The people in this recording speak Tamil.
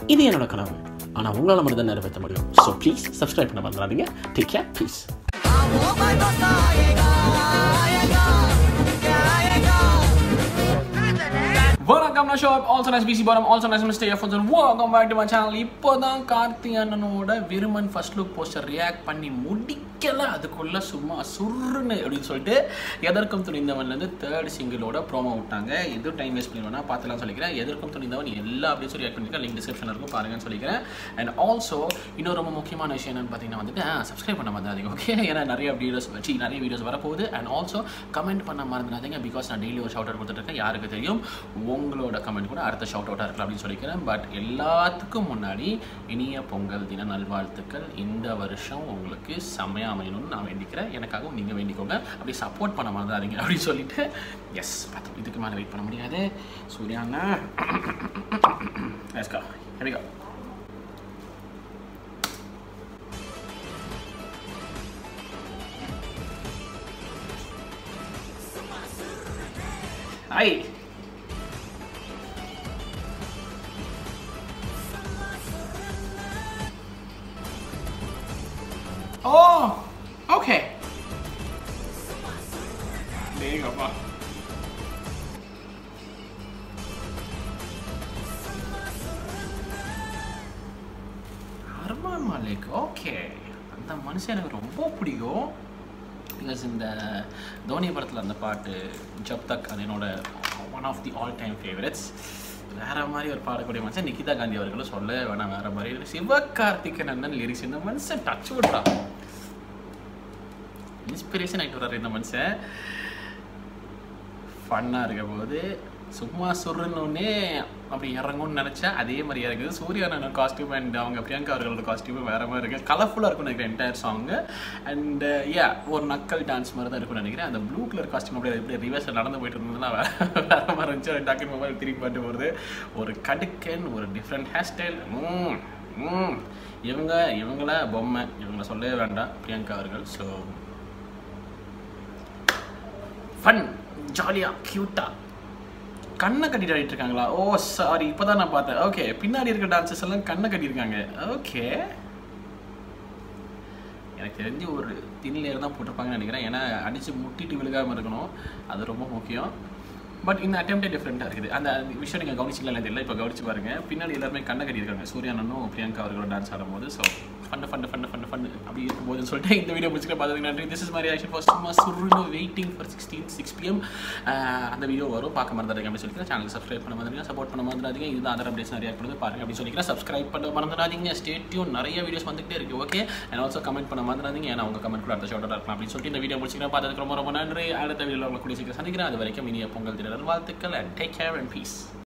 இது என்னோட கனவு ஆனால் உங்களால் மட்டும் தான் நிறைவேற்ற முடியும் ஸோ ப்ளீஸ் சப்ஸ்கிரைப் பண்ண மறந்துடாதீங்க டேக் கேர் ப்ளீஸ் வணக்கம் நான் ஷோப் ஆல்சோ நைஸ் பிசி பாரம் ஆல்சோ நைஸ் மிஸ்டே எஃப் வணக்கம் பேக் டு மை சேனல் இப்போ தான் கார்த்தி அண்ணனோட Viruman first look poster react பண்ணி முடிக்கல அதுக்குள்ள சும்மா சுருன்னு அப்படின்னு சொல்லிட்டு எதற்கும் துணிந்தவன்லேருந்து தேர்ட் சிங்கிளோட ப்ரோமோ விட்டாங்க எதுவும் டைம் வேஸ்ட் பண்ணி வேணா பார்த்துலாம் சொல்லிக்கிறேன் எதற்கும் துணிந்தவன் எல்லா அப்படின்னு சொல்லி ரியாக்ட் பண்ணிருக்கேன் லிங்க் டிஸ்கிரிப்ஷனில் இருக்கும் பாருங்கன்னு சொல்லிக்கிறேன் அண்ட் ஆல்சோ இன்னொரு ரொம்ப முக்கியமான விஷயம் என்னன்னு பார்த்தீங்கன்னா வந்துட்டு சப்ஸ்கிரைப் பண்ண மறந்துடாதீங்க ஓகே ஏன்னா நிறைய வீடியோஸ் வச்சு நிறைய வீடியோஸ் வரப்போகுது அண்ட் ஆல்சோ கமெண்ட் பண்ண மறந்துடாதீங்க பிகாஸ் நான் டெய்லி ஒரு ஷவுட் அவுட் கொடுத்துட்ருக்கேன் யாருக்கு தெரியும் உங்களோட கமெண்ட் கூட அடுத்த ஷவுட் அவுட்டாக இருக்கலாம் அப்படின்னு சொல்லிக்கிறேன் பட் எல்லாத்துக்கும் முன்னாடி இனிய பொங்கல் தின நல்வாழ்த்துக்கள் இந்த வருஷம் உங்களுக்கு செம்மையாக அமையணும்னு நான் வேண்டிக்கிறேன் எனக்காகவும் நீங்கள் வேண்டிக்கோங்க அப்படி சப்போர்ட் பண்ண மறந்துடாதீங்க அப்படின்னு சொல்லிட்டு எஸ் பார்த்தோம் இதுக்கு மேலே வெயிட் பண்ண முடியாது சூர்யாண்ணா எஸ்கா ஹெவிகா hi Oh, okay. Mega Armaan Malik okay அந்த மனுஷன் எனக்கு ரொம்ப பிடிக்கும் பிகாஸ் இந்த தோனி படத்தில் அந்த பாட்டு ஜப் தக் அது என்னோட one of the all time favourites வேற மாதிரி ஒரு பாடக்கூடிய மனுஷன் நிகிதா காந்தி அவர்களும் சொல்ல வேணாம் வேற மாதிரி சிவகார்த்திகன் அண்ணன் லிரிக்ஸ் இந்த மனுஷன் டச் விட்றா இன்ஸ்பிரேஷன் ஆகிட்டு வர்றாரு இந்த மனுஷன் ஃபன்னாக இருக்க போது சும்மா சுருன்னொன்னே அப்படி இறங்கும்னு நினச்சா அதே மாதிரி இருக்குது சூர்யா அண்ணன் காஸ்டியூம் அண்ட் அவங்க பிரியங்கா அவர்களோட காஸ்டியூம் வேறு மாதிரி இருக்குது கலர்ஃபுல்லாக இருக்கும்னு நினைக்கிறேன் என்டையர் சாங்கு அண்ட் யா ஒரு நக்கல் டான்ஸ் மாதிரி தான் இருக்கும்னு நினைக்கிறேன் அந்த ப்ளூ கலர் காஸ்டியூம் அப்படியே எப்படி ரிவர்ஸில் நடந்து போயிட்டு இருந்ததுன்னா வேறு வேறு மாதிரி இருந்துச்சு டக்குனு மொபைல் திருப்பி பாட்டு போகிறது ஒரு கடுக்கன் ஒரு டிஃப்ரெண்ட் ஹேர் ஸ்டைல் இவங்க இவங்கள பொம்மை இவங்கள சொல்லவே வேண்டாம் பிரியங்கா அவர்கள் ஸோ ஃபன் ஜாலியாக க்யூட்டாக கண்ணை கட்டிட்டு ஆடிட்டு இருக்காங்களா ஓ சாரி இப்போ தான் நான் பார்த்தேன் ஓகே பின்னாடி இருக்க டான்சஸ் எல்லாம் கண்ணை கட்டியிருக்காங்க ஓகே எனக்கு தெரிஞ்சு ஒரு தின் லேயர் தான் போட்டிருப்பாங்கன்னு நினைக்கிறேன் ஏன்னா அடித்து முட்டிட்டு விழுகாமல் இருக்கணும் அது ரொம்ப முக்கியம் பட் இந்த அட்டெம்ப்டே டிஃப்ரெண்ட்டாக இருக்குது அந்த விஷயம் நீங்கள் கவனிச்சிங்களா தெரியல இப்போ கவனிச்சு பாருங்க பின்னாடி எல்லாருமே கண்ணை கட்டியிருக்காங்க சூர்யானனும் பிரியங்கா அவர்களோட டான்ஸ் ஆடும்போது ஸோ ஃபண்டு ஃபண்டு ஃபண்டு ஃபண்டு ஃபண்டு அப்படி இருக்கும்போதுன்னு சொல்லிட்டு இந்த வீடியோ முடிச்சுக்க பார்த்ததுக்கு நன்றி திஸ் இஸ் மாதிரி ஆக்ஷன் ஃபார் சும்மா சுருன்னு waiting for sixteen six PM அந்த வீடியோ வரும் பார்க்க மறந்துடாதீங்க அப்படின்னு சொல்லிக்கிறேன் சேனல் சப்ஸ்கிரைப் பண்ண மறந்துடுங்க சப்போர்ட் பண்ண மறந்துடாதீங்க இதுதான் அதர் அப்டேட்ஸ் நிறைய பண்ணுது பாருங்க அப்படின்னு சொல்லிக்கிறேன் சப்ஸ்கிரைப் பண்ண மறந்துடாதீங்க ஸ்டேட்யூன் நிறைய வீடியோஸ் வந்துகிட்டே இருக்கு ஓகே அண்ட் ஆல்சோ கமெண்ட் பண்ண மறந்துடாதீங்க ஏன்னா உங்கள் கமெண்ட் கூட அடுத்த ஷோட்டாக இருக்கலாம் அப்படின்னு சொல்லிட்டு இந்த வீடியோ முடிச்சுக்கிறேன் பார்த்ததுக்கு ரொம்ப ரொம்ப நன்றி அடுத்த வீடியோவில் உங்களை கூடிய சீக்கிரம் சந்திக்கிறேன் அது வரைக்கும் இனிய பொங்கல் தின வாழ்த்துக்கள் and take care and piece